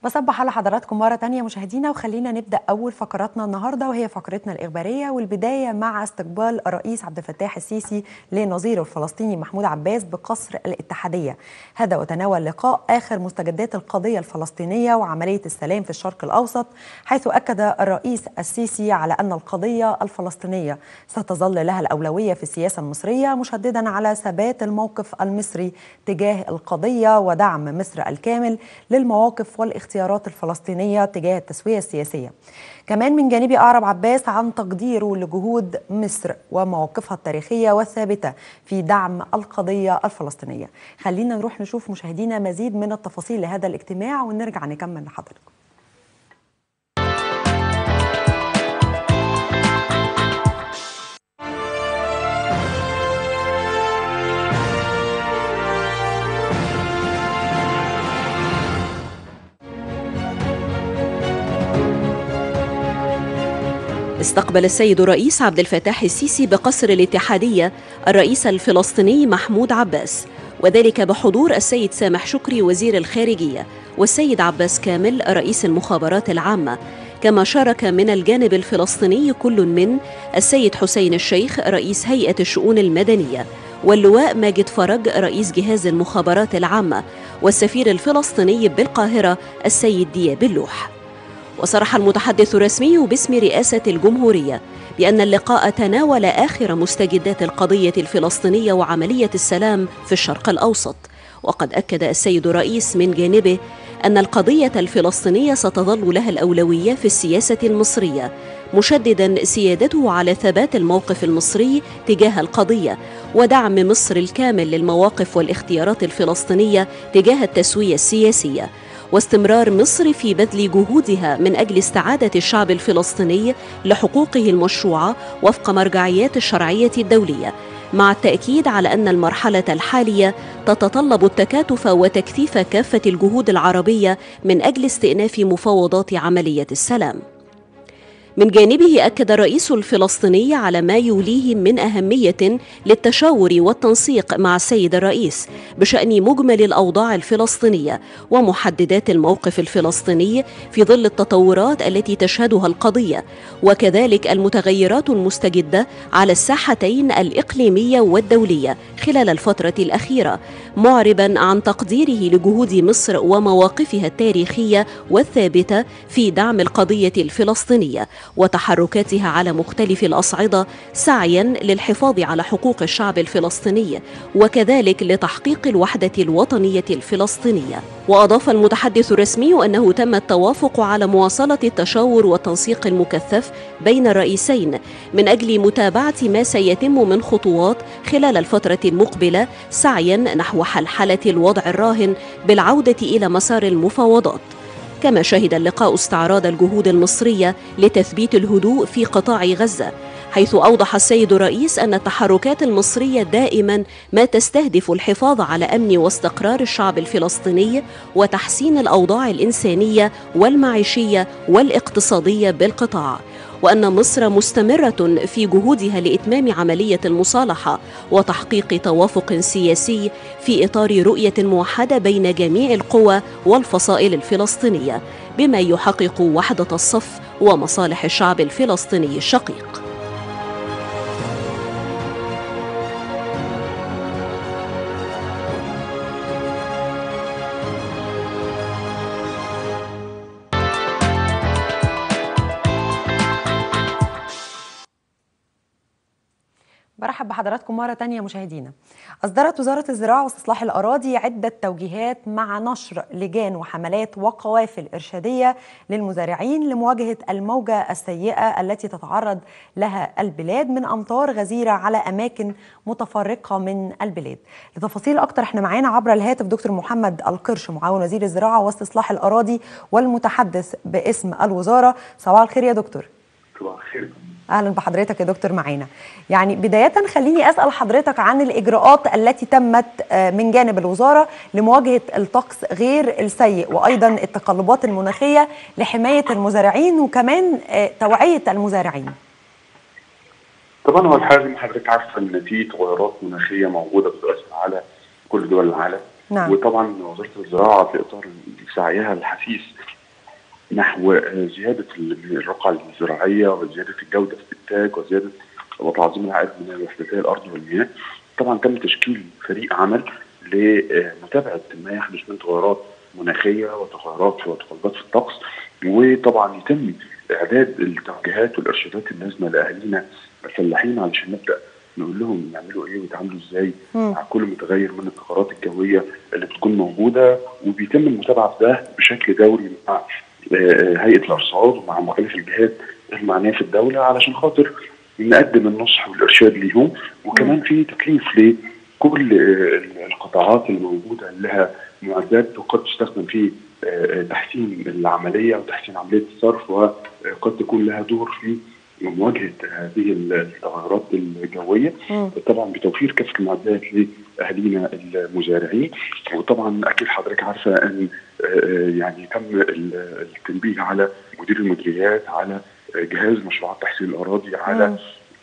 بصبح على حضراتكم مرة تانية مشاهدينا وخلينا نبدأ أول فقراتنا النهاردة وهي فقرتنا الإخبارية والبداية مع استقبال الرئيس عبد الفتاح السيسي لنظيره الفلسطيني محمود عباس بقصر الاتحادية هذا وتناول لقاء آخر مستجدات القضية الفلسطينية وعملية السلام في الشرق الأوسط حيث أكد الرئيس السيسي على أن القضية الفلسطينية ستظل لها الأولوية في السياسة المصرية مشددا على ثبات الموقف المصري تجاه القضية ودعم مصر الكامل للمواقف والاختيارات الاختيارات الفلسطينية تجاه التسوية السياسية كمان من جانبي أعرب عباس عن تقديره لجهود مصر ومواقفها التاريخية والثابتة في دعم القضية الفلسطينية خلينا نروح نشوف مشاهدينا مزيد من التفاصيل لهذا الاجتماع ونرجع نكمل لحضراتكم استقبل السيد الرئيس عبد الفتاح السيسي بقصر الاتحادية الرئيس الفلسطيني محمود عباس وذلك بحضور السيد سامح شكري وزير الخارجية والسيد عباس كامل رئيس المخابرات العامة كما شارك من الجانب الفلسطيني كل من السيد حسين الشيخ رئيس هيئة الشؤون المدنية واللواء ماجد فرج رئيس جهاز المخابرات العامة والسفير الفلسطيني بالقاهرة السيد دياب اللوح وصرح المتحدث الرسمي باسم رئاسة الجمهورية بأن اللقاء تناول آخر مستجدات القضية الفلسطينية وعملية السلام في الشرق الأوسط وقد أكد السيد الرئيس من جانبه أن القضية الفلسطينية ستظل لها الأولوية في السياسة المصرية مشددا سيادته على ثبات الموقف المصري تجاه القضية ودعم مصر الكامل للمواقف والاختيارات الفلسطينية تجاه التسوية السياسية واستمرار مصر في بذل جهودها من اجل استعاده الشعب الفلسطيني لحقوقه المشروعه وفق مرجعيات الشرعيه الدوليه مع التاكيد على ان المرحله الحاليه تتطلب التكاتف وتكثيف كافه الجهود العربيه من اجل استئناف مفاوضات عمليه السلام من جانبه اكد الرئيس الفلسطيني على ما يوليه من اهميه للتشاور والتنسيق مع السيد الرئيس بشان مجمل الاوضاع الفلسطينيه ومحددات الموقف الفلسطيني في ظل التطورات التي تشهدها القضيه وكذلك المتغيرات المستجده على الساحتين الاقليميه والدوليه خلال الفتره الاخيره معربا عن تقديره لجهود مصر ومواقفها التاريخيه والثابته في دعم القضيه الفلسطينيه وتحركاتها على مختلف الاصعده سعيا للحفاظ على حقوق الشعب الفلسطيني وكذلك لتحقيق الوحده الوطنيه الفلسطينيه واضاف المتحدث الرسمي انه تم التوافق على مواصله التشاور والتنسيق المكثف بين الرئيسين من اجل متابعه ما سيتم من خطوات خلال الفتره المقبله سعيا نحو حلحله الوضع الراهن بالعوده الى مسار المفاوضات كما شهد اللقاء استعراض الجهود المصريه لتثبيت الهدوء في قطاع غزه حيث اوضح السيد الرئيس ان التحركات المصريه دائما ما تستهدف الحفاظ على امن واستقرار الشعب الفلسطيني وتحسين الاوضاع الانسانيه والمعيشيه والاقتصاديه بالقطاع وان مصر مستمره في جهودها لاتمام عمليه المصالحه وتحقيق توافق سياسي في اطار رؤيه موحده بين جميع القوى والفصائل الفلسطينيه بما يحقق وحده الصف ومصالح الشعب الفلسطيني الشقيق برحب بحضراتكم مرة تانية مشاهدينا أصدرت وزارة الزراعة واستصلاح الأراضي عدة توجيهات مع نشر لجان وحملات وقوافل إرشادية للمزارعين لمواجهة الموجة السيئة التي تتعرض لها البلاد من أمطار غزيرة على أماكن متفرقة من البلاد لتفاصيل أكتر احنا معانا عبر الهاتف دكتور محمد القرش معاون وزير الزراعة واستصلاح الأراضي والمتحدث باسم الوزارة صباح الخير يا دكتور صباح الخير اهلا بحضرتك يا دكتور معانا يعني بدايه خليني اسال حضرتك عن الاجراءات التي تمت من جانب الوزاره لمواجهه الطقس غير السيء وايضا التقلبات المناخيه لحمايه المزارعين وكمان توعيه المزارعين طبعا هو الحقيقه زي ما حضرتك عارفه ان في تغيرات مناخيه موجوده بتؤثر على كل دول العالم نعم. وطبعا وزاره الزراعه في اطار سعيها الحثيث نحو زياده الرقعه الزراعيه وزياده الجوده في الانتاج وزياده وتعظيم العائد من وحدتي الارض والمياه. طبعا تم تشكيل فريق عمل لمتابعه ما يحدث من تغيرات مناخيه وتغيرات وتقلبات في الطقس وطبعا يتم اعداد التوجيهات والارشادات اللازمه لاهالينا الفلاحين علشان نبدا نقول لهم يعملوا ايه ويتعاملوا ازاي مع كل متغير من التغيرات الجويه اللي بتكون موجوده وبيتم المتابعه في ده بشكل دوري مع هيئه الارصاد ومع مختلف الجهات المعنيه في الدوله علشان خاطر نقدم النصح والارشاد ليهم وكمان في تكليف لكل القطاعات الموجوده اللي لها معدات وقد تستخدم في تحسين العمليه وتحسين عمليه الصرف وقد تكون لها دور في مواجهه هذه التغيرات الجويه طبعا بتوفير كافه المعدات لاهالينا المزارعين وطبعا اكيد حضرتك عارفه ان يعني تم التنبيه على مدير المديريات على جهاز مشروعات تحسين الاراضي على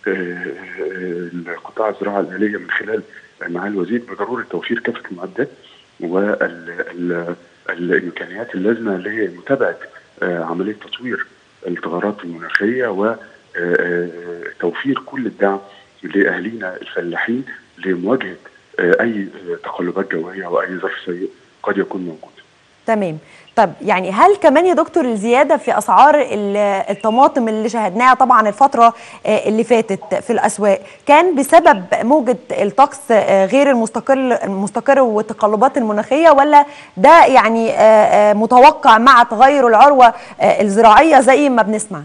قطاع الزراعه الاليه من خلال معالي الوزير بضروره توفير كافه المعدات والامكانيات اللازمه لمتابعه عمليه تطوير التغيرات المناخيه وتوفير كل الدعم لاهالينا الفلاحين لمواجهه اي تقلبات جويه او اي ظرف سيء قد يكون موجود. تمام طب يعني هل كمان يا دكتور الزياده في اسعار الطماطم اللي شاهدناها طبعا الفتره اللي فاتت في الاسواق كان بسبب موجه الطقس غير المستقر المستقر والتقلبات المناخيه ولا ده يعني متوقع مع تغير العروه الزراعيه زي ما بنسمع؟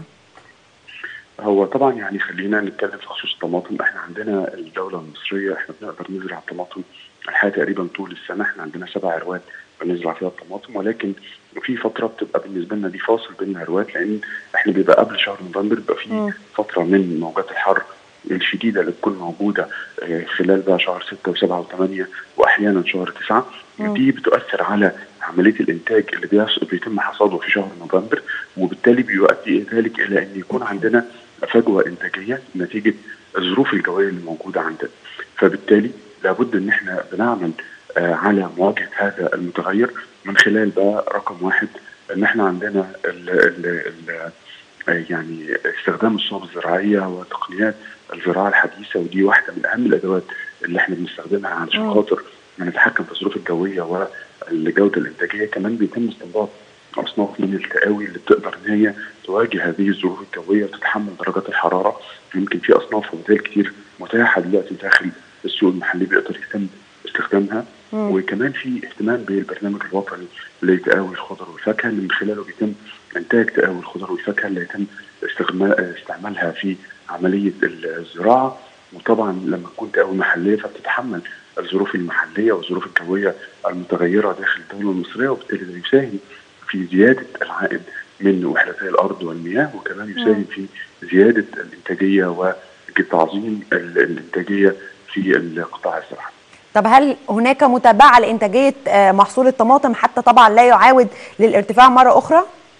هو طبعا يعني خلينا نتكلم في خصوص الطماطم احنا عندنا الدوله المصريه احنا بنقدر نزرع الطماطم الحقيقه تقريبا طول السنه احنا عندنا سبع عروات بنزرع فيها الطماطم ولكن في فتره بتبقى بالنسبه لنا دي فاصل بين العروات لان احنا بيبقى قبل شهر نوفمبر بيبقى في فتره من موجات الحر الشديده اللي بتكون موجوده خلال بقى شهر 6 و7 و8 واحيانا شهر 9 دي بتؤثر على عمليه الانتاج اللي بيتم حصاده في شهر نوفمبر وبالتالي بيؤدي ذلك الى ان يكون عندنا فجوه انتاجيه نتيجه الظروف الجويه اللي موجوده عندنا فبالتالي لابد ان احنا بنعمل على مواجهه هذا المتغير من خلال بقى رقم واحد ان احنا عندنا ال ال ال يعني استخدام الصوب الزراعيه وتقنيات الزراعه الحديثه ودي واحده من اهم الادوات اللي احنا بنستخدمها علشان خاطر نتحكم في الظروف الجويه والجوده الانتاجيه كمان بيتم استنباط اصناف من التقاوي اللي بتقدر ان هي تواجه هذه الظروف الجويه وتتحمل درجات الحراره يمكن في اصناف وبدائل كتير متاحه دلوقتي داخل السوق المحلي بيقدر يتم استخدامها مم. وكمان في اهتمام بالبرنامج الوطني لتقاوي الخضر والفاكهه اللي من خلاله بيتم انتاج تقاوي الخضر والفاكهه اللي يتم استعمالها في عمليه الزراعه وطبعا لما تكون تقاوي محليه فبتتحمل الظروف المحليه والظروف الجويه المتغيره داخل الدوله المصريه وبالتالي ده يساهم في زياده العائد من وحدتي الارض والمياه وكمان يساهم في زياده الانتاجيه وتعظيم الانتاجيه في القطاع الزراعي. طب هل هناك متابعه لانتاجيه محصول الطماطم حتى طبعا لا يعاود للارتفاع مره اخرى؟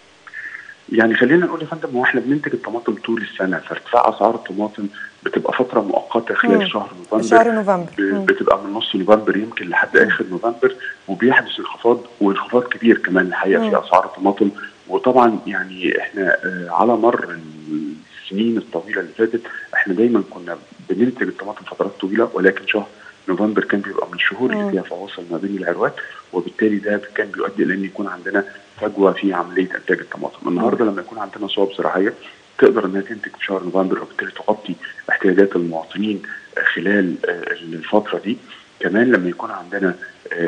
يعني خلينا نقول يا فندم هو احنا بننتج الطماطم طول السنه فارتفاع اسعار الطماطم بتبقى فتره مؤقته خلال مم. شهر نوفمبر شهر نوفمبر بتبقى من نص نوفمبر يمكن لحد اخر نوفمبر وبيحدث انخفاض وانخفاض كبير كمان الحقيقه في اسعار الطماطم وطبعا يعني احنا على مر السنين الطويله اللي فاتت احنا دايما كنا بننتج الطماطم فترات طويله ولكن شهر نوفمبر كان بيبقى من الشهور اللي فيها فواصل ما بين العروات وبالتالي ده كان بيؤدي الى ان يكون عندنا فجوه في عمليه انتاج الطماطم النهارده لما يكون عندنا صوب زراعيه تقدر انها تنتج في شهر نوفمبر وبالتالي تغطي احتياجات المواطنين خلال الفتره دي كمان لما يكون عندنا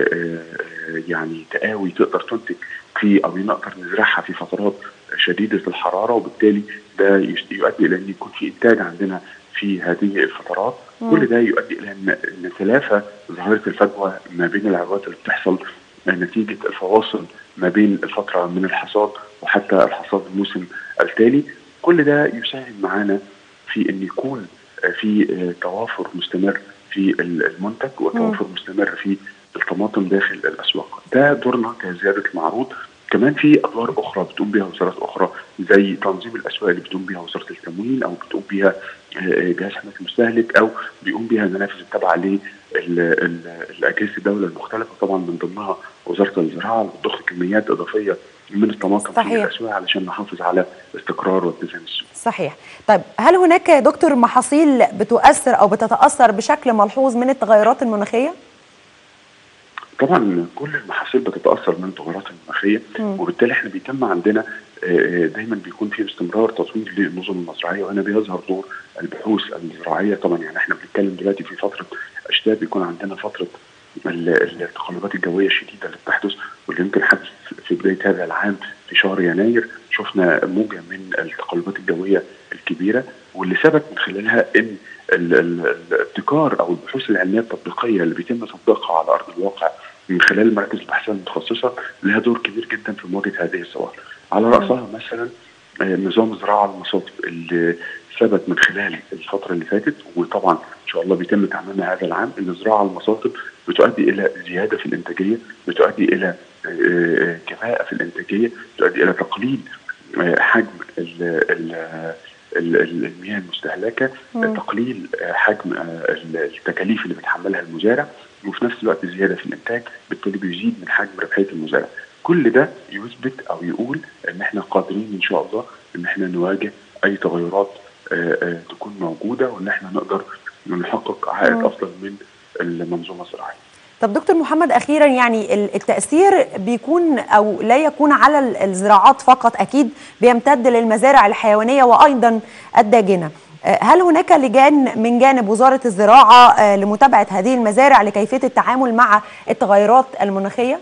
يعني تقاوي تقدر تنتج في او نقدر نزرعها في فترات شديده الحراره وبالتالي ده يؤدي الى ان يكون في انتاج عندنا في هذه الفترات مم. كل ده يؤدي الى ان نتلافى ظاهره الفجوه ما بين العروات اللي بتحصل نتيجه الفواصل ما بين الفتره من الحصاد وحتى الحصاد الموسم التالي كل ده يساهم معانا في ان يكون في توافر مستمر في المنتج وتوافر مم. مستمر في الطماطم داخل الاسواق ده دورنا كزياده المعروض كمان في ادوار اخرى بتقوم بها وزارات اخرى زي تنظيم الاسواق اللي بتقوم بها وزاره التموين او بتقوم بها جهاز حمايه المستهلك او بيقوم بها المنافذ التابعه لاجهزه الدوله المختلفه طبعا من ضمنها وزاره الزراعه اللي بتضخ كميات اضافيه من الطماطم صحيح. في الاسواق علشان نحافظ على استقرار واتزان السوق. صحيح طيب هل هناك يا دكتور محاصيل بتؤثر او بتتاثر بشكل ملحوظ من التغيرات المناخيه طبعا كل المحاصيل بتتاثر من التغيرات المناخيه وبالتالي احنا بيتم عندنا آه، دايما بيكون في استمرار تطوير للنظم المزرعيه وهنا بيظهر دور البحوث الزراعيه طبعا يعني احنا بنتكلم دلوقتي في فتره اشتاء بيكون عندنا فتره ال- التقلبات الجويه الشديده اللي بتحدث واللي يمكن حدث في بدايه هذا العام في شهر يناير شفنا موجه من التقلبات الجويه الكبيره واللي ثبت من خلالها ان ال- ال- الابتكار او البحوث العلميه التطبيقيه اللي بيتم تطبيقها على ارض الواقع من خلال المراكز البحثيه المتخصصه لها دور كبير جدا في مواجهه هذه الظواهر. على راسها مثلا آه، نظام الزراعه المصاطب اللي ثبت من خلال الفتره اللي فاتت وطبعا ان شاء الله بيتم تعميمها هذا العام ان الزراعه المصاطب بتؤدي الى زياده في الانتاجيه، بتؤدي الى آه، آه، كفاءه في الانتاجيه، بتؤدي الى تقليل آه، حجم ال- ال- ال- ال- المياه المستهلكه، تقليل آه، حجم آه، التكاليف اللي بيتحملها المزارع وفي نفس الوقت زياده في الانتاج بالتالي بيزيد من حجم ربحيه المزارع. كل ده يثبت او يقول ان احنا قادرين ان شاء الله ان احنا نواجه اي تغيرات آه، آه، تكون موجوده وان احنا نقدر نحقق عائد افضل من المنظومه الزراعيه. طب دكتور محمد اخيرا يعني ال- التاثير بيكون او لا يكون على ال- الزراعات فقط اكيد بيمتد للمزارع الحيوانيه وايضا الداجنه آه، هل هناك لجان من جانب وزاره الزراعه آه، لمتابعه هذه المزارع لكيفيه التعامل مع التغيرات المناخيه؟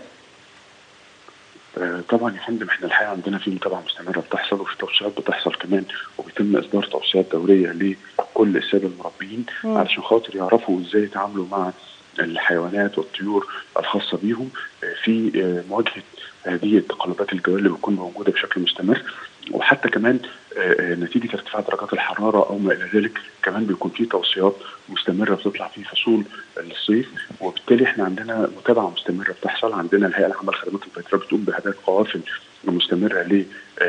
آه، طبعا يا فندم احنا الحقيقه عندنا في متابعه مستمره بتحصل وفي توصيات بتحصل كمان وبيتم اصدار توصيات دوريه لكل الساده المربيين علشان خاطر يعرفوا ازاي يتعاملوا مع الحيوانات والطيور الخاصه بيهم آه، في آه، مواجهه هذه التقلبات الجويه اللي بتكون موجوده بشكل مستمر وحتى كمان آه، آه، نتيجه ارتفاع درجات الحراره او ما الى ذلك كمان بيكون في توصيات مستمره بتطلع في فصول الصيف وبالتالي احنا عندنا متابعه مستمره بتحصل عندنا الهيئه العامه لخدمات البيطريه بتقوم بهدايه قوافل مستمره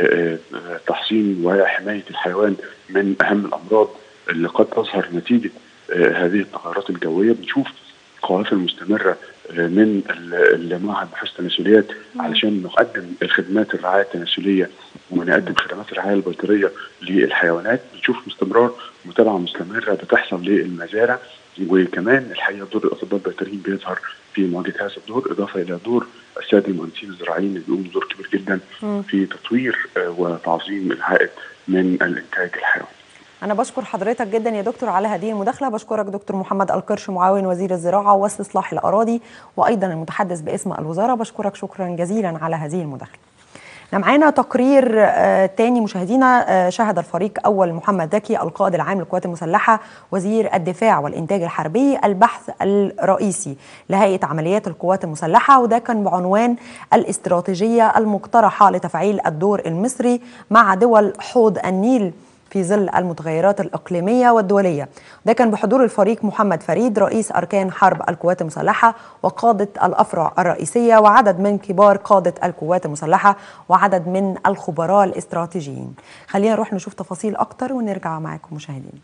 لتحصين وحمايه الحيوان من اهم الامراض اللي قد تظهر نتيجه آه، هذه التغيرات الجويه بنشوف قوافل مستمره آه، من ال- المعهد بحوث التناسليات علشان نقدم خدمات الرعايه التناسليه ونقدم خدمات الرعايه البيطريه للحيوانات بنشوف باستمرار متابعه مستمره بتحصل للمزارع وكمان الحقيقه دور الاطباء البيطريين بيظهر في مواجهه هذا الدور اضافه الى دور الساده المهندسين الزراعيين اللي بيقوموا بدور كبير جدا في تطوير آه، وتعظيم العائد من الانتاج الحيواني. أنا بشكر حضرتك جدا يا دكتور على هذه المداخلة بشكرك دكتور محمد القرش معاون وزير الزراعة واستصلاح الأراضي وأيضا المتحدث باسم الوزارة بشكرك شكرا جزيلا على هذه المداخلة احنا معانا تقرير آه تاني مشاهدينا آه شهد الفريق اول محمد زكي القائد العام للقوات المسلحه وزير الدفاع والانتاج الحربي البحث الرئيسي لهيئه عمليات القوات المسلحه وده كان بعنوان الاستراتيجيه المقترحه لتفعيل الدور المصري مع دول حوض النيل في ظل المتغيرات الإقليمية والدولية ده كان بحضور الفريق محمد فريد رئيس أركان حرب القوات المسلحة وقادة الأفرع الرئيسية وعدد من كبار قادة القوات المسلحة وعدد من الخبراء الاستراتيجيين خلينا نروح نشوف تفاصيل أكتر ونرجع معاكم مشاهدين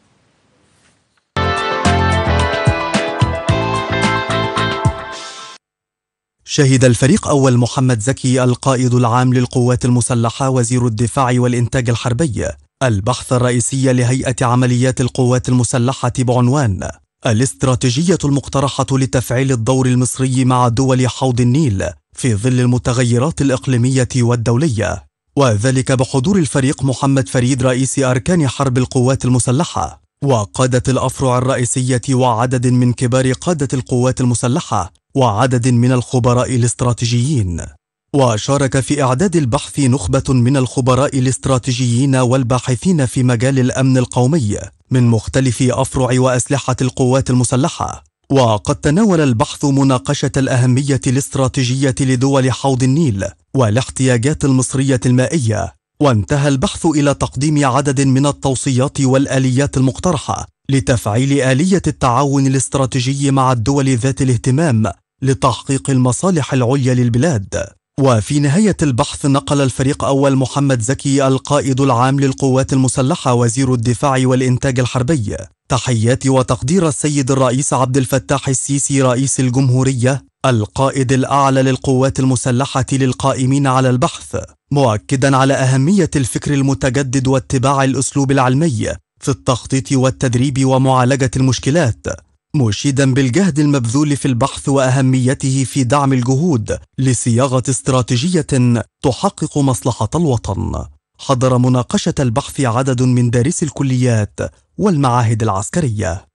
شهد الفريق أول محمد زكي القائد العام للقوات المسلحة وزير الدفاع والإنتاج الحربي البحث الرئيسي لهيئة عمليات القوات المسلحة بعنوان الاستراتيجية المقترحة لتفعيل الدور المصري مع دول حوض النيل في ظل المتغيرات الإقليمية والدولية وذلك بحضور الفريق محمد فريد رئيس أركان حرب القوات المسلحة وقادة الأفرع الرئيسية وعدد من كبار قادة القوات المسلحة وعدد من الخبراء الاستراتيجيين وشارك في إعداد البحث نخبة من الخبراء الاستراتيجيين والباحثين في مجال الأمن القومي من مختلف أفرع وأسلحة القوات المسلحة وقد تناول البحث مناقشة الأهمية الاستراتيجية لدول حوض النيل والاحتياجات المصرية المائية وانتهى البحث إلى تقديم عدد من التوصيات والآليات المقترحة لتفعيل آلية التعاون الاستراتيجي مع الدول ذات الاهتمام لتحقيق المصالح العليا للبلاد وفي نهاية البحث نقل الفريق أول محمد زكي القائد العام للقوات المسلحة وزير الدفاع والإنتاج الحربي تحيات وتقدير السيد الرئيس عبد الفتاح السيسي رئيس الجمهورية القائد الأعلى للقوات المسلحة للقائمين على البحث مؤكدا على أهمية الفكر المتجدد واتباع الأسلوب العلمي في التخطيط والتدريب ومعالجة المشكلات مشيدا بالجهد المبذول في البحث وأهميته في دعم الجهود لصياغة استراتيجية تحقق مصلحة الوطن حضر مناقشة البحث عدد من دارسي الكليات والمعاهد العسكرية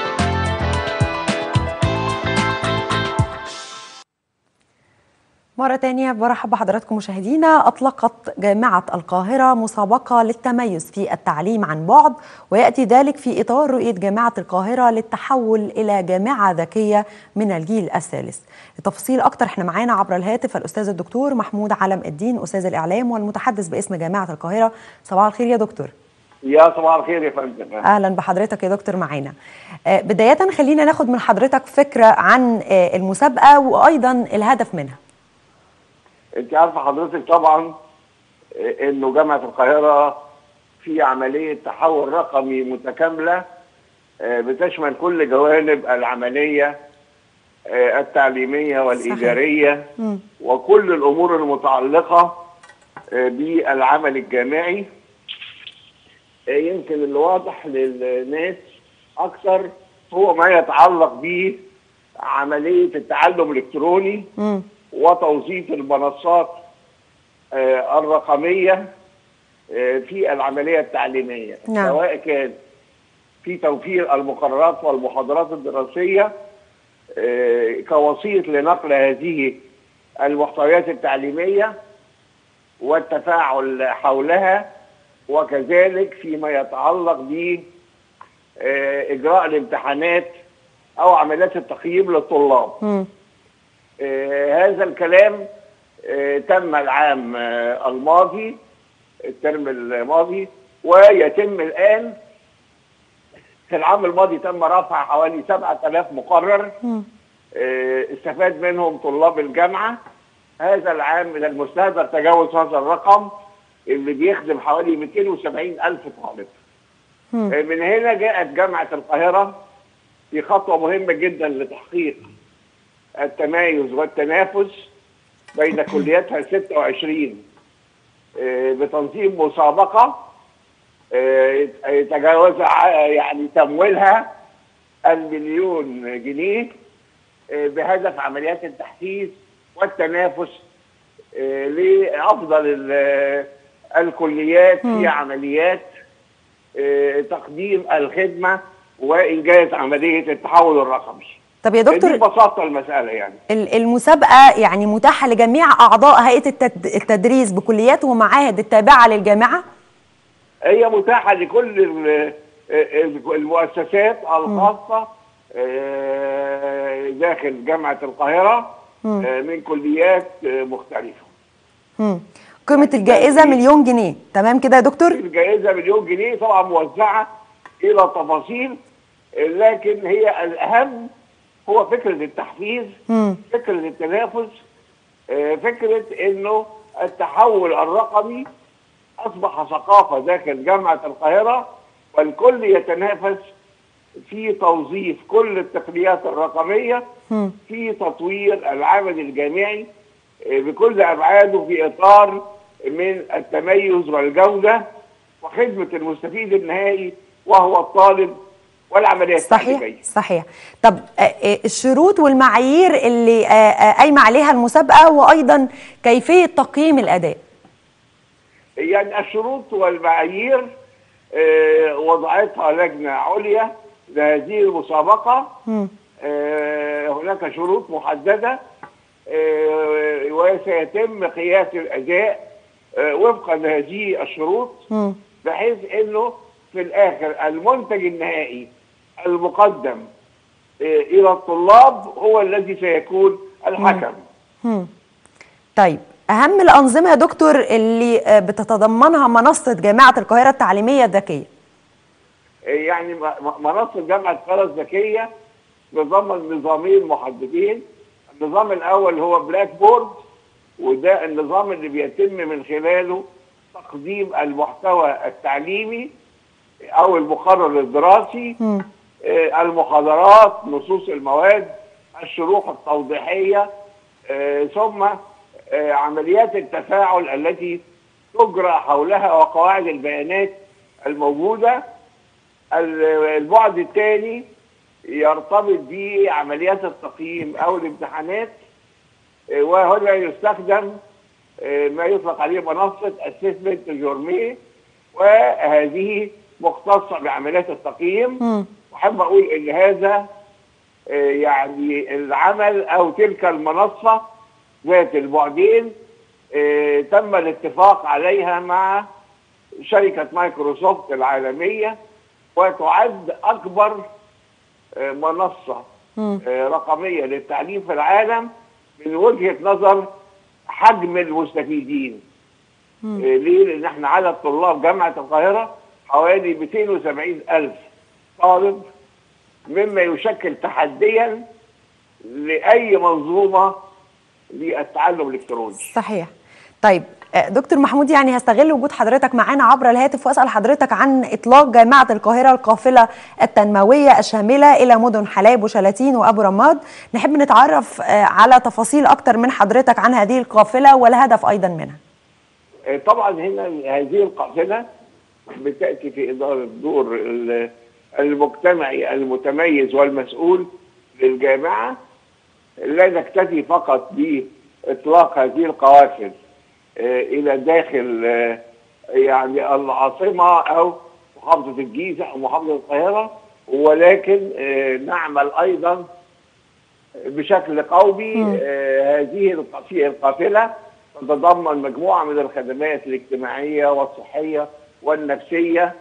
مرة تانية برحب بحضراتكم مشاهدينا أطلقت جامعة القاهرة مسابقة للتميز في التعليم عن بعد ويأتي ذلك في إطار رؤية جامعة القاهرة للتحول إلى جامعة ذكية من الجيل الثالث لتفاصيل أكتر احنا معانا عبر الهاتف الأستاذ الدكتور محمود علم الدين أستاذ الإعلام والمتحدث باسم جامعة القاهرة صباح الخير يا دكتور يا صباح الخير يا فندم اهلا بحضرتك يا دكتور معانا آه، بدايه خلينا ناخد من حضرتك فكره عن آه، المسابقه وايضا الهدف منها انت عارفه حضرتك طبعا آه، انه جامعه القاهره في عمليه تحول رقمي متكامله آه، بتشمل كل جوانب العمليه آه، التعليميه والاداريه مم. وكل الامور المتعلقه آه، بالعمل الجامعي آه، يمكن اللي واضح للناس اكثر هو ما يتعلق بعمليه التعلم الالكتروني مم. وتوظيف المنصات آه، الرقميه آه، في العمليه التعليميه نعم. سواء كان في توفير المقررات والمحاضرات الدراسيه آه، كوسيط لنقل هذه المحتويات التعليميه والتفاعل حولها وكذلك فيما يتعلق ب آه، اجراء الامتحانات او عمليات التقييم للطلاب مم. آه، هذا الكلام آه، تم العام آه، الماضي الترم الماضي ويتم الآن في العام الماضي تم رفع حوالي 7000 مقرر مم. آه، استفاد منهم طلاب الجامعة هذا العام من المستهدف تجاوز هذا الرقم اللي بيخدم حوالي 270 ألف طالب مم. آه، من هنا جاءت جامعة القاهرة في خطوة مهمة جدا لتحقيق التمايز والتنافس بين كلياتها 26 آه، بتنظيم مسابقة آه، يتجاوز ع- يعني تمويلها المليون جنيه آه، بهدف عمليات التحفيز والتنافس آه، لأفضل ال- الكليات في عمليات آه، تقديم الخدمة وإنجاز عملية التحول الرقمي طب يا دي دكتور ببساطة المسألة يعني ال- المسابقه يعني متاحه لجميع اعضاء هيئه التد- التدريس بكليات ومعاهد التابعه للجامعه هي متاحة لكل ال- ال- المؤسسات الخاصة آه، داخل جامعة القاهرة آه، من كليات آه، مختلفة مم. قيمه الجائزه مليون جنيه تمام كده يا دكتور الجائزة مليون جنيه طبعا موزعة إلى تفاصيل آه، لكن هي الأهم هو فكرة التحفيز مم. فكرة التنافس آه، فكرة إنه التحول الرقمي أصبح ثقافة داخل جامعة القاهرة والكل يتنافس في توظيف كل التقنيات الرقمية مم. في تطوير العمل الجامعي آه، بكل أبعاده في إطار من التميز والجودة وخدمة المستفيد النهائي وهو الطالب والعملية صحيح التعليمية صحيح طب آه، آه، الشروط والمعايير اللي آه، آه، قايمه عليها المسابقه وايضا كيفيه تقييم الاداء يعني الشروط والمعايير آه، وضعتها لجنة عليا لهذه المسابقة مم. آه، هناك شروط محددة آه، وسيتم قياس الأداء آه، وفقا لهذه الشروط مم. بحيث أنه في الآخر المنتج النهائي المقدم آه، إلى الطلاب هو الذي سيكون الحكم مم. طيب اهم الانظمه يا دكتور اللي آه، بتتضمنها منصه جامعه القاهره التعليميه الذكيه يعني م- م- منصة جامعة القاهرة الذكية بتضمن نظامين محددين النظام الأول هو بلاك بورد وده النظام اللي بيتم من خلاله تقديم المحتوى التعليمي أو المقرر الدراسي مم. آه، المحاضرات نصوص المواد الشروح التوضيحية آه، ثم آه، عمليات التفاعل التي تجرى حولها وقواعد البيانات الموجوده ال- البعد الثاني يرتبط بعمليات التقييم او الامتحانات آه، وهنا يستخدم آه، ما يطلق عليه منصه اسسمنت جورمي وهذه مختصه بعمليات التقييم مم. واحب اقول ان هذا آه، يعني العمل او تلك المنصه ذات البعدين آه، تم الاتفاق عليها مع شركه مايكروسوفت العالميه وتعد اكبر آه، منصه مم. آه، رقميه للتعليم في العالم من وجهه نظر حجم المستفيدين آه، ليه؟ لان احنا عدد طلاب جامعه القاهره حوالي 270 الف طالب مما يشكل تحديا لاي منظومه للتعلم الالكتروني. صحيح طيب آه، دكتور محمود يعني هستغل وجود حضرتك معانا عبر الهاتف واسال حضرتك عن اطلاق جامعه القاهره القافله التنمويه الشامله الى مدن حلايب وشلاتين وابو رماد نحب نتعرف آه، على تفاصيل اكتر من حضرتك عن هذه القافله والهدف ايضا منها آه، طبعا هنا هذه القافله بتاتي في اداره دور ال- المجتمعي المتميز والمسؤول للجامعه لا نكتفي فقط باطلاق هذه القوافل آه، الى داخل آه، يعني العاصمه او محافظه الجيزه او محافظه القاهره ولكن آه، نعمل ايضا بشكل قومي آه، هذه الق- في القافله تتضمن مجموعه من الخدمات الاجتماعيه والصحيه والنفسيه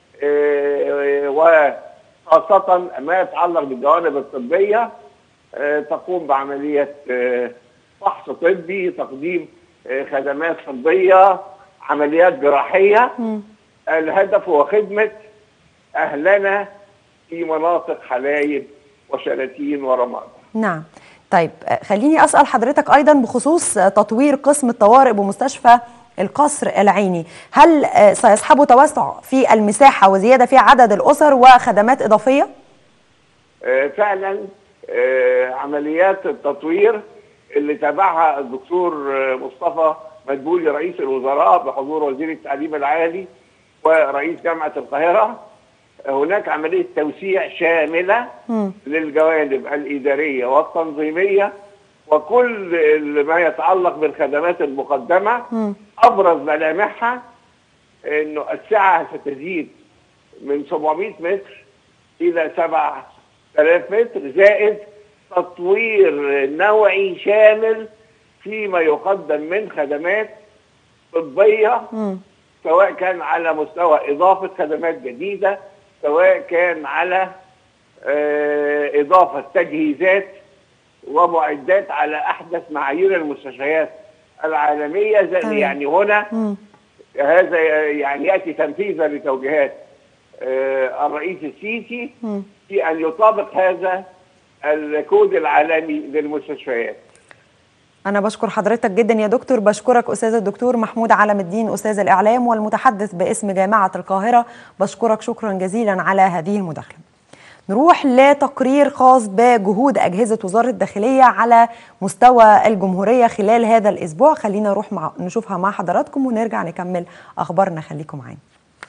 آه، وخاصه ما يتعلق بالجوانب الطبيه آه، تقوم بعمليه آه، فحص طبي تقديم آه، خدمات طبيه عمليات جراحيه الهدف هو خدمه اهلنا في مناطق حلايب وشلاتين ورماد نعم طيب آه، خليني اسال حضرتك ايضا بخصوص آه، تطوير قسم الطوارئ بمستشفى القصر العيني هل آه، سيصحبه توسع في المساحه وزياده في عدد الاسر وخدمات اضافيه آه، فعلا آه، عمليات التطوير اللي تابعها الدكتور آه، مصطفى مدبولي رئيس الوزراء بحضور وزير التعليم العالي ورئيس جامعه القاهره هناك عمليه توسيع شامله للجوانب الاداريه والتنظيميه وكل ال- ما يتعلق بالخدمات المقدمه ابرز ملامحها انه السعه ستزيد من 700 متر الى 7000 متر زائد تطوير نوعي شامل فيما يقدم من خدمات طبيه سواء كان على مستوى اضافه خدمات جديده سواء كان على آه، اضافه تجهيزات ومعدات على احدث معايير المستشفيات العالميه زي تمام. يعني هنا هذا يعني ياتي تنفيذا لتوجيهات آه، الرئيس السيسي في ان يطابق هذا الكود العالمي للمستشفيات أنا بشكر حضرتك جدا يا دكتور بشكرك أستاذ الدكتور محمود علم الدين أستاذ الإعلام والمتحدث باسم جامعة القاهرة بشكرك شكرا جزيلا على هذه المداخلة نروح لتقرير خاص بجهود أجهزة وزارة الداخلية على مستوى الجمهورية خلال هذا الأسبوع خلينا نروح مع نشوفها مع حضراتكم ونرجع نكمل أخبارنا خليكم معانا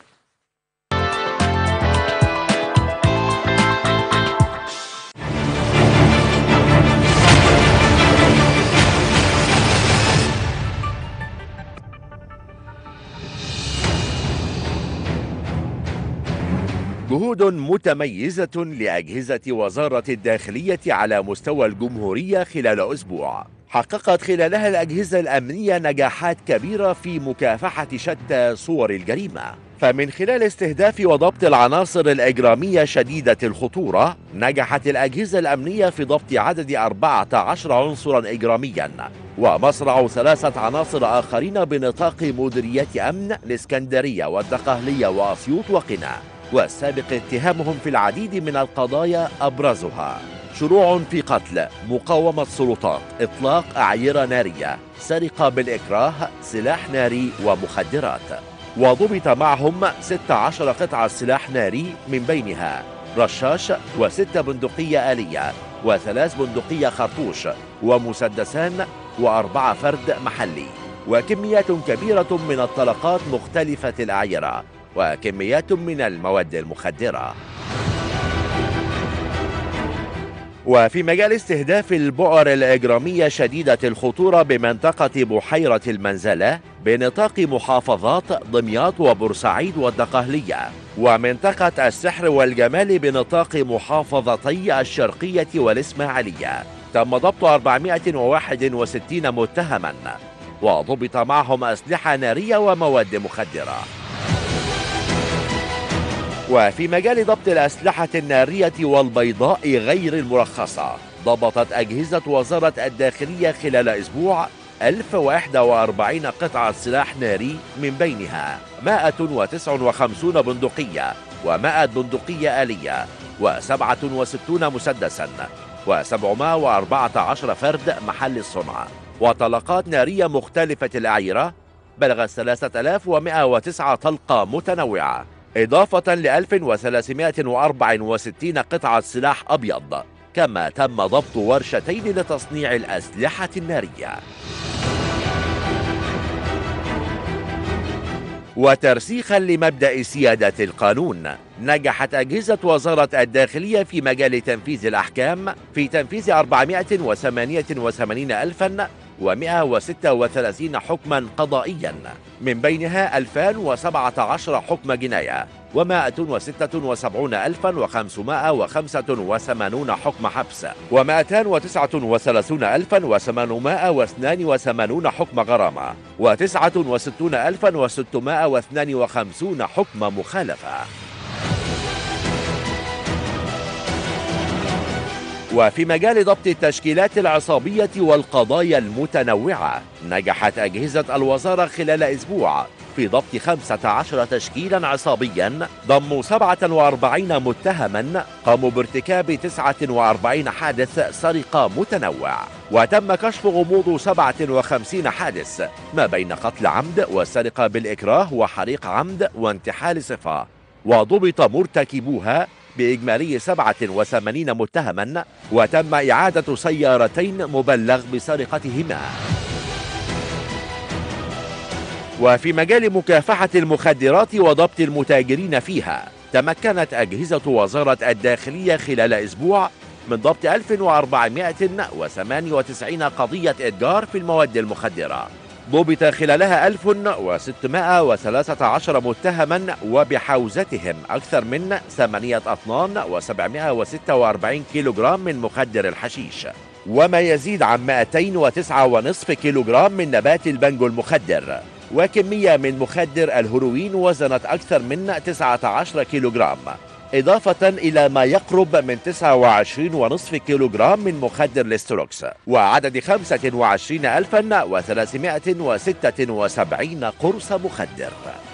جهود متميزة لأجهزة وزارة الداخلية على مستوى الجمهورية خلال أسبوع حققت خلالها الأجهزة الأمنية نجاحات كبيرة في مكافحة شتى صور الجريمة فمن خلال استهداف وضبط العناصر الإجرامية شديدة الخطورة نجحت الأجهزة الأمنية في ضبط عدد 14 عنصرا إجراميا ومصرع ثلاثة عناصر آخرين بنطاق مديريات أمن الإسكندرية والدقهلية وأسيوط وقنا والسابق اتهامهم في العديد من القضايا أبرزها شروع في قتل مقاومة سلطات إطلاق أعيرة نارية سرقة بالإكراه سلاح ناري ومخدرات وضبط معهم 16 قطعة سلاح ناري من بينها رشاش وستة بندقية آلية وثلاث بندقية خرطوش ومسدسان وأربعة فرد محلي وكميات كبيرة من الطلقات مختلفة الأعيرة وكميات من المواد المخدرة وفي مجال استهداف البؤر الإجرامية شديدة الخطورة بمنطقة بحيرة المنزلة بنطاق محافظات دمياط وبورسعيد والدقهلية ومنطقة السحر والجمال بنطاق محافظتي الشرقية والإسماعيلية تم ضبط 461 متهما وضبط معهم أسلحة نارية ومواد مخدرة وفي مجال ضبط الأسلحة النارية والبيضاء غير المرخصة ضبطت أجهزة وزارة الداخلية خلال أسبوع 1041 قطعة سلاح ناري من بينها 159 بندقية و100 بندقية آلية و67 مسدسا و714 فرد محل الصنع وطلقات نارية مختلفة الأعيرة بلغت 3109 طلقة متنوعة إضافة ل 1364 قطعة سلاح أبيض كما تم ضبط ورشتين لتصنيع الأسلحة النارية وترسيخا لمبدأ سيادة القانون نجحت أجهزة وزارة الداخلية في مجال تنفيذ الأحكام في تنفيذ 488 ألفا و136 حكما قضائيا من بينها 2017 حكم جناية و176585 حكم حبس و239882 حكم غرامة و69652 حكم مخالفة وفي مجال ضبط التشكيلات العصابية والقضايا المتنوعة نجحت أجهزة الوزارة خلال أسبوع في ضبط 15 تشكيلا عصابيا ضموا 47 متهما قاموا بارتكاب 49 حادث سرقة متنوع وتم كشف غموض 57 حادث ما بين قتل عمد وسرقة بالإكراه وحريق عمد وانتحال صفة وضبط مرتكبوها بإجمالي 87 متهما وتم إعادة سيارتين مبلغ بسرقتهما وفي مجال مكافحة المخدرات وضبط المتاجرين فيها تمكنت أجهزة وزارة الداخلية خلال أسبوع من ضبط 1498 قضية إتجار في المواد المخدرة ضبط خلالها 1613 متهما وبحوزتهم أكثر من 8 أطنان و746 كيلوغرام من مخدر الحشيش وما يزيد عن 209.5 كيلوغرام من نبات البنجو المخدر وكمية من مخدر الهيروين وزنت أكثر من 19 كيلوغرام إضافة إلى ما يقرب من 29.5 كيلوغرام من مخدر الاستروكس وعدد 25376 قرص مخدر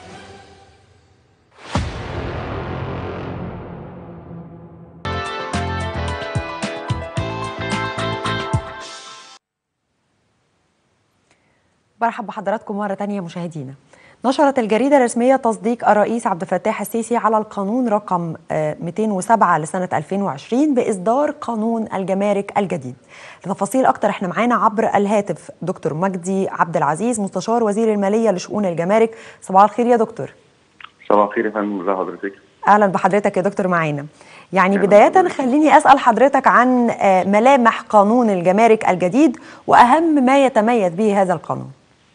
برحب بحضراتكم مرة تانية مشاهدينا نشرت الجريدة الرسمية تصديق الرئيس عبد الفتاح السيسي على القانون رقم 207 لسنة 2020 بإصدار قانون الجمارك الجديد لتفاصيل أكتر احنا معانا عبر الهاتف دكتور مجدي عبد العزيز مستشار وزير المالية لشؤون الجمارك صباح الخير يا دكتور صباح الخير يا فندم ازي حضرتك اهلا بحضرتك يا دكتور معانا يعني بداية خليني أسأل حضرتك عن ملامح قانون الجمارك الجديد وأهم ما يتميز به هذا القانون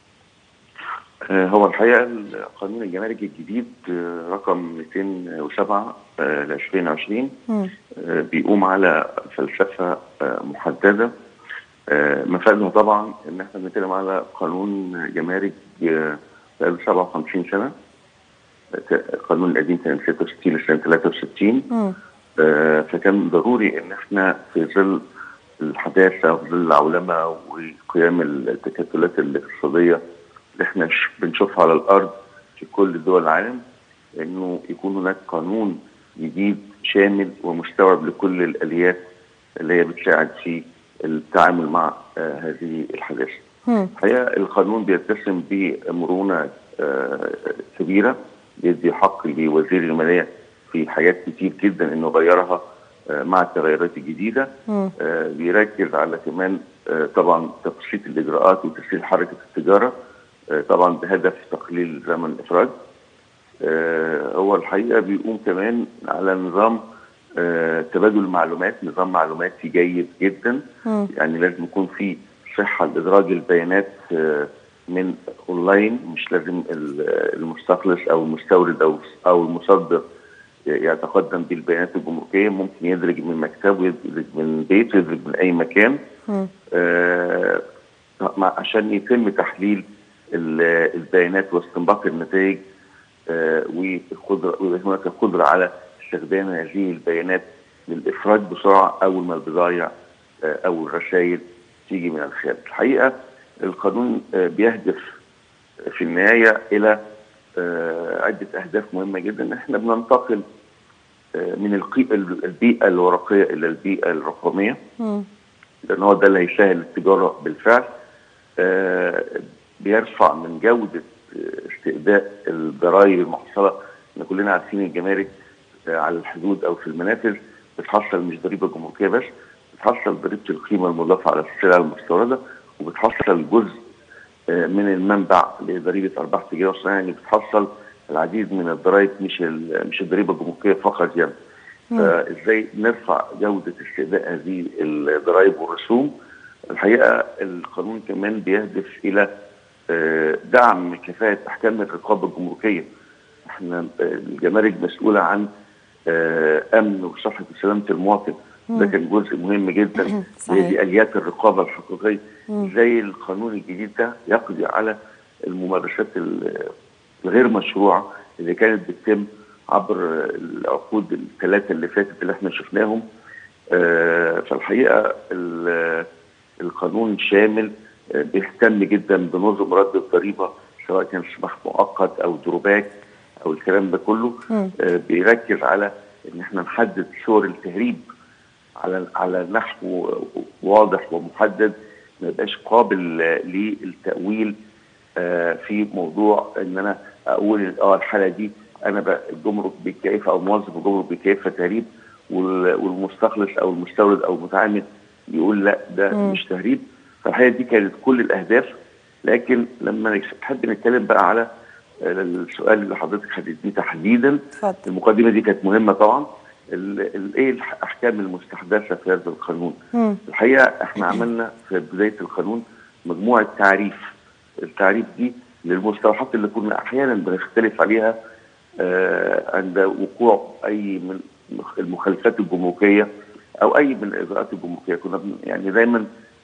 هو الحقيقه قانون الجمارك الجديد رقم 207 ل 2020 بيقوم على فلسفه محدده مفادها طبعا ان احنا بنتكلم على قانون جمارك بقاله 57 سنه القانون القديم كان 66 لسنه 63 فكان ضروري ان احنا في ظل الحداثه وفي ظل العولمه وقيام التكتلات الاقتصاديه اللي احنا بنشوفها على الارض في كل دول العالم انه يكون هناك قانون جديد شامل ومستوعب لكل الاليات اللي هي بتساعد في التعامل مع آه هذه الحداثه. الحقيقه القانون بيتسم بمرونه آه كبيره بيدي حق لوزير الماليه في حاجات كتير جدا انه غيرها آه، مع التغيرات الجديده مم. آه، بيركز على كمان آه، طبعا تبسيط الاجراءات وتسهيل حركه التجاره آه، طبعا بهدف تقليل زمن الافراج آه، هو الحقيقه بيقوم كمان على نظام آه، تبادل المعلومات نظام معلوماتي جيد جدا مم. يعني لازم يكون في صحه لادراج البيانات آه، من اونلاين مش لازم ال- المستخلص او المستورد او او المصدر يتقدم بالبيانات الجمركيه ممكن يدرج من مكتبه يدرج من بيته يدرج من اي مكان مم. آه، مع- عشان يتم تحليل ال- البيانات واستنباط النتائج آه، والقدره ويبقى هناك قدره على استخدام هذه البيانات للافراج بسرعه اول ما البضائع آه، او الرسائل تيجي من الخارج. الحقيقه القانون آه، بيهدف في النهايه الى آه، عده اهداف مهمه جدا احنا بننتقل آه، من القي- البيئه الورقيه الى البيئه الرقميه مم. لان هو ده اللي هيسهل التجاره بالفعل آه، بيرفع من جوده آه، استئداء الضرائب المحصله احنا كلنا عارفين الجمارك آه، على الحدود او في المنافذ بتحصل مش ضريبه جمركيه بس بتحصل ضريبه القيمه المضافه على السلع المستورده وبتحصل جزء آه، من المنبع لضريبه ارباح تجاريه وصناعيه يعني بتحصل العديد من الضرائب مش ال- مش الضريبه الجمركيه فقط يعني فازاي نرفع جوده استئداء هذه الضرائب والرسوم الحقيقه القانون كمان بيهدف الى آه، دعم كفاءه احكام الرقابه الجمركيه احنا آه، الجمارك مسؤوله عن آه، امن وصحه وسلامه المواطن ده كان جزء مهم جدا صحيح. هي دي اليات الرقابه الحقيقيه زي القانون الجديد ده يقضي على الممارسات ال- الغير مشروعه اللي كانت بتتم عبر العقود الثلاثه اللي فاتت اللي احنا شفناهم آه، فالحقيقه ال- القانون شامل آه، بيهتم جدا بنظم رد الضريبه سواء كان سماح مؤقت او دروباك او الكلام ده كله مم. آه، بيركز على ان احنا نحدد صور التهريب على على نحو واضح ومحدد ما يبقاش قابل آه، للتاويل آه، في موضوع ان انا اقول اه الحاله دي انا بقى الجمرك بكيفه او موظف الجمرك بكيفه تهريب وال- والمستخلص او المستورد او المتعامل يقول لا ده مم. مش تهريب فالحقيقه دي كانت كل الاهداف لكن لما نحب نتكلم بقى على آه، السؤال اللي حضرتك حددتيه تحديدا اتفضل المقدمه دي كانت مهمه طبعا ال- ال- ايه الاحكام المستحدثه في هذا القانون مم. الحقيقه احنا عملنا في بدايه القانون مجموعه تعريف التعريف دي للمصطلحات اللي كنا احيانا بنختلف عليها آه عند وقوع اي من المخالفات الجمركيه او اي من الاجراءات الجمركيه كنا بن- يعني دايما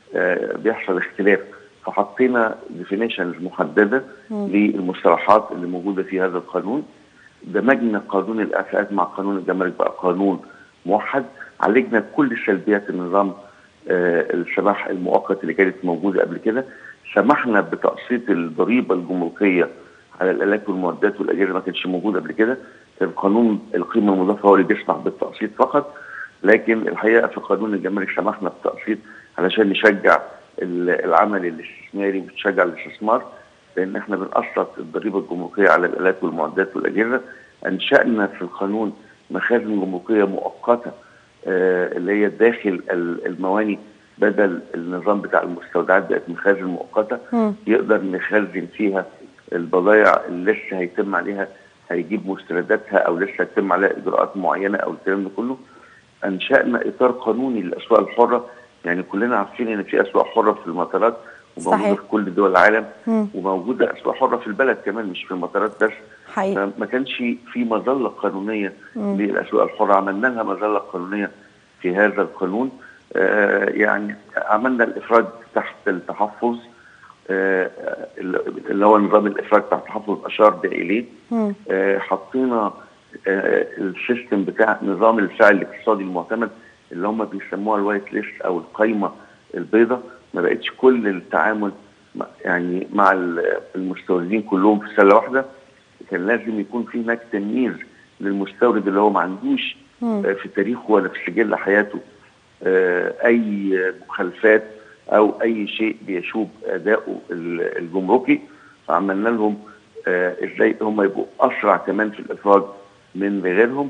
آه بيحصل اختلاف فحطينا ديفينيشنز محدده للمصطلحات اللي موجوده في هذا القانون دمجنا قانون الاعفاءات مع قانون الجمارك بقى قانون موحد عالجنا كل سلبيات النظام آه، السماح المؤقت اللي كانت موجوده قبل كده سمحنا بتقسيط الضريبه الجمركيه على الالات والمعدات والاجهزه ما كانتش موجوده قبل كده كان قانون القيمه المضافه هو اللي بيسمح بالتقسيط فقط لكن الحقيقه في قانون الجمارك سمحنا بالتقسيط علشان نشجع ال- العمل الاستثماري ونشجع الاستثمار لان احنا بنقسط الضريبه الجمركيه على الالات والمعدات والاجهزه انشانا في القانون مخازن جمركيه مؤقته آه، اللي هي داخل ال- المواني بدل النظام بتاع المستودعات بقت مخازن مؤقته مم. يقدر نخزن فيها البضائع اللي لسه هيتم عليها هيجيب مستنداتها او لسه هيتم عليها اجراءات معينه او الكلام ده كله انشانا اطار قانوني للاسواق الحره يعني كلنا عارفين ان في اسواق حره في المطارات وموجوده صحيح. في كل دول العالم مم. وموجوده اسواق حره في البلد كمان مش في المطارات بس حقيقي فما كانش في مظله قانونيه للاسواق الحره عملنا لها مظله قانونيه في هذا القانون آه يعني عملنا الافراد تحت التحفظ آه اللي هو نظام الافراد تحت التحفظ اشار اليه مم. آه حطينا آه السيستم بتاع نظام الفعل الاقتصادي المعتمد اللي هم بيسموها الوايت ليست او القايمه البيضاء ما بقتش كل التعامل مع- يعني مع ال- المستوردين كلهم في سله واحده كان لازم يكون في هناك تمييز للمستورد اللي هو ما عندوش مم. آه، في تاريخه ولا في سجل حياته آه، اي مخالفات او اي شيء بيشوب اداؤه ال- الجمركي فعملنا لهم آه، ازاي هم يبقوا اسرع كمان في الافراج من غيرهم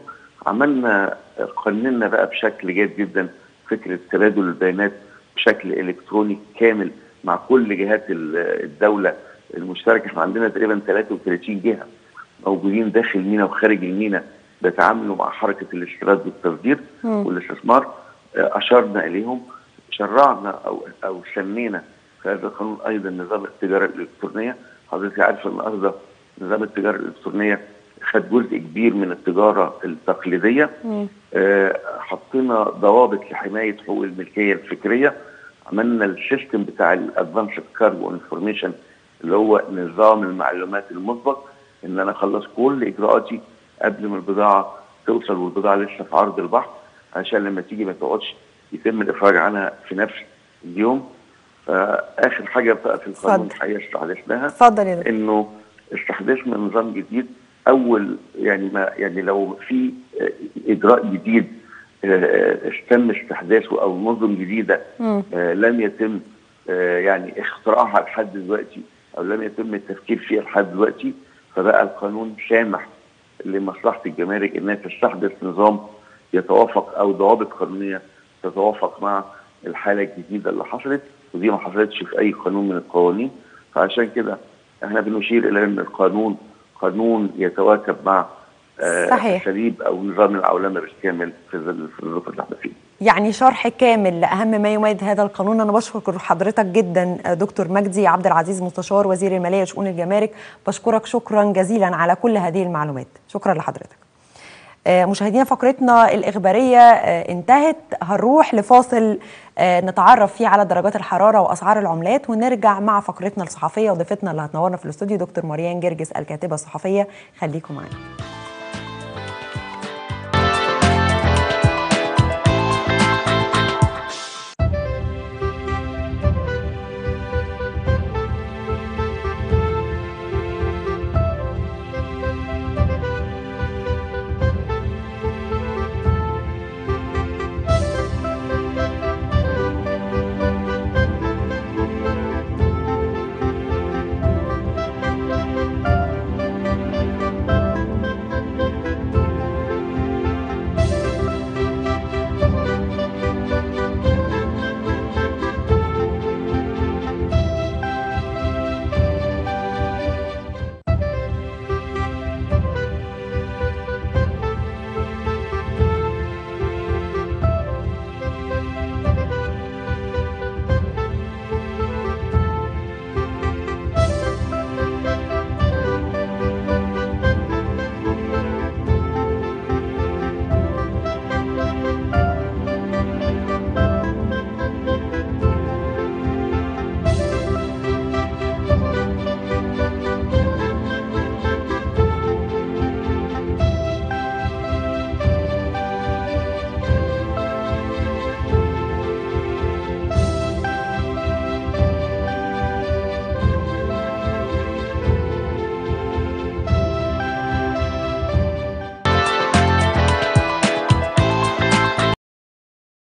عملنا قننا بقى بشكل جيد جدا فكره تبادل البيانات بشكل الكتروني كامل مع كل جهات الدوله المشتركه احنا عندنا تقريبا 33 جهه موجودين داخل المينا وخارج المينا بيتعاملوا مع حركه الاستيراد والتصدير والاستثمار اشرنا اليهم شرعنا او او سمينا في هذا القانون ايضا نظام التجاره الالكترونيه حضرتك عارف النهارده نظام التجاره الالكترونيه خد جزء كبير من التجاره التقليديه آه حطينا ضوابط لحمايه حقوق الملكيه الفكريه عملنا السيستم بتاع الادفانسد كارجو انفورميشن اللي هو نظام المعلومات المسبق ان انا اخلص كل اجراءاتي قبل ما البضاعه توصل والبضاعه لسه في عرض البحر عشان لما تيجي ما تقعدش يتم الافراج عنها في نفس اليوم فاخر حاجه بقى في القانون الحقيقه استحدثناها اتفضل يا انه استحدثنا نظام جديد اول يعني ما يعني لو في اجراء جديد تم استحداثه او نظم جديده لم يتم يعني اختراعها لحد دلوقتي او لم يتم التفكير فيها لحد دلوقتي فبقى القانون سامح لمصلحه الجمارك انها تستحدث نظام يتوافق او ضوابط قانونيه تتوافق مع الحاله الجديده اللي حصلت ودي ما حصلتش في اي قانون من القوانين فعشان كده احنا بنشير الى ان القانون قانون يتواكب مع صحيح اساليب او نظام العولمه بالكامل في الظروف اللي احنا فيها. يعني شرح كامل لاهم ما يميز هذا القانون انا بشكر حضرتك جدا دكتور مجدي عبد العزيز مستشار وزير الماليه وشؤون الجمارك بشكرك شكرا جزيلا على كل هذه المعلومات شكرا لحضرتك. مشاهدينا فقرتنا الإخبارية انتهت هنروح لفاصل نتعرف فيه على درجات الحرارة وأسعار العملات ونرجع مع فقرتنا الصحفية وضيفتنا اللي هتنورنا في الاستوديو دكتور مريان جرجس الكاتبة الصحفية خليكم معنا